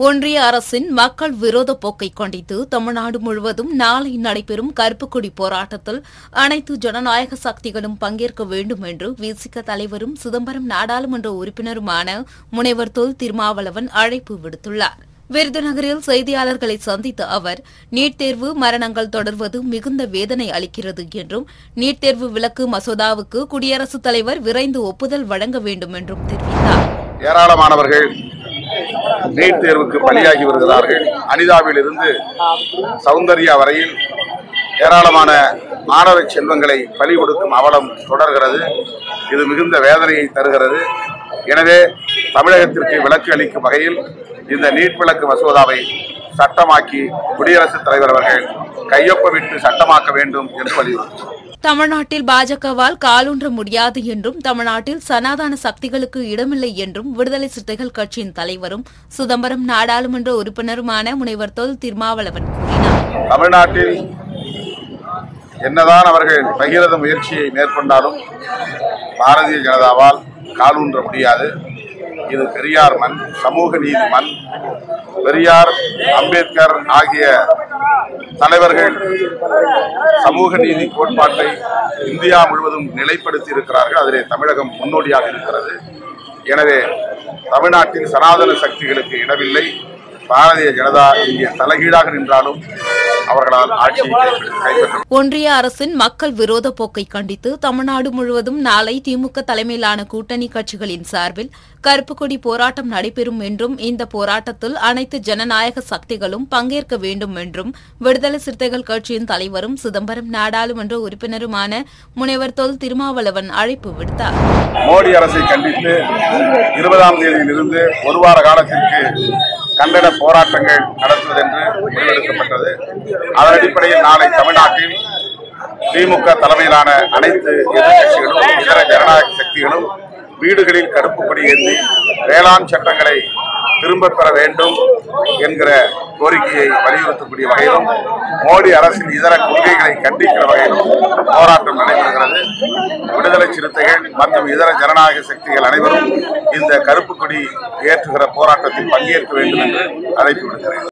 ஒன்றிய அரசின் மக்கள் விரோத போக்கை கண்டித்து தமிழ்நாடு முழுவதும் நாளை நடைபெறும் கருப்புக்கொடி போராட்டத்தில் அனைத்து ஜனநாயக சக்திகளும் பங்கேற்க வேண்டும் என்று விசிக தலைவரும் சிதம்பரம் நாடாளுமன்ற உறுப்பினருமான முனைவர் தொல் திருமாவளவன் அழைப்பு விடுத்துள்ளார் விருதுநகரில் செய்தியாளர்களை சந்தித்த அவர் நீட் தேர்வு மரணங்கள் தொடர்வது மிகுந்த வேதனை அளிக்கிறது என்றும் நீட் தேர்வு விலக்கு மசோதாவுக்கு குடியரசுத் தலைவர் விரைந்து ஒப்புதல் வழங்க வேண்டும் என்றும் தெரிவித்தார் ஏராளமானவர்கள் நீட் தேர்வுக்கு பலியாகி வருகிறார்கள் அனிதாவில் இருந்து சௌந்தர்யா வரையில் ஏராளமான மாணவ செல்வங்களை பலி கொடுக்கும் அவலம் தொடர்கிறது இது மிகுந்த வேதனையை தருகிறது எனவே தமிழகத்திற்கு விலக்கு அளிக்கும் வகையில் இந்த நீட் விலக்கு மசோதாவை சட்டமாக்கி குடியரசுத் தலைவர் அவர்கள் கையொப்பமிட்டு சட்டமாக்க வேண்டும் என்று வலியுறுத்தினார் தமிழ்நாட்டில் பாஜகவால் காலூன்ற முடியாது என்றும் தமிழ்நாட்டில் சனாதன சக்திகளுக்கு இடமில்லை என்றும் விடுதலை சிறுத்தைகள் கட்சியின் தலைவரும் சிதம்பரம் நாடாளுமன்ற உறுப்பினருமான முனைவர் தொல் திருமாவளவன் கூறினார் தமிழ்நாட்டில் என்னதான் அவர்கள் பகிரத முயற்சியை மேற்கொண்டாலும் பாரதிய ஜனதாவால் காலூன்ற முடியாது இது பெரியார் மண் சமூக நீதி மண் பெரியார் அம்பேத்கர் ஆகிய தலைவர்கள் சமூக நீதி கோட்பாட்டை இந்தியா முழுவதும் நிலைப்படுத்தி இருக்கிறார்கள் அதிலே தமிழகம் முன்னோடியாக இருக்கிறது எனவே தமிழ்நாட்டில் சனாதன சக்திகளுக்கு இடமில்லை பாரதிய ஜனதா இங்கே தலைகீழாக நின்றாலும் அவர்களால் ஆட்சியை கைப்பற்ற கைப்பற்ற ஒன்றிய அரசின் மக்கள் விரோத போக்கை கண்டித்து தமிழ்நாடு முழுவதும் நாளை திமுக தலைமையிலான கூட்டணி கட்சிகளின் சார்பில் கருப்பு கொடி போராட்டம் நடைபெறும் என்றும் இந்த போராட்டத்தில் அனைத்து ஜனநாயக சக்திகளும் பங்கேற்க வேண்டும் என்றும் விடுதலை சிறுத்தைகள் கட்சியின் தலைவரும் சிதம்பரம் நாடாளுமன்ற உறுப்பினருமான முனைவர் தொல் திருமாவளவன் அழைப்பு விடுத்தார் மோடி அரசை கண்டித்து இருபதாம் தேதியிலிருந்து ஒரு வார காலத்திற்கு கண்டன போராட்டங்கள் நடத்துவதென்று முடிவெடுக்கப்பட்டது அதன் அடிப்படையில் நாளை தமிழ்நாட்டில் திமுக தலைமையிலான அனைத்து எதிர்க்கட்சிகளும் இதர ஜனநாயக சக்திகளும் வீடுகளில் கருப்பு கொடி ஏந்தி வேளாண் சட்டங்களை திரும்பப் பெற வேண்டும் என்கிற கோரிக்கையை வலியுறுத்தக்கூடிய வகையிலும் மோடி அரசின் இதர கொள்கைகளை கண்டிக்கிற வகையிலும் போராட்டம் நடைபெறுகிறது விடுதலை சிறுத்தைகள் மற்றும் இதர ஜனநாயக சக்திகள் அனைவரும் இந்த கருப்பு கொடி ஏற்றுகிற போராட்டத்தில் பங்கேற்க வேண்டும் என்று அழைப்பு விடுக்கிறேன்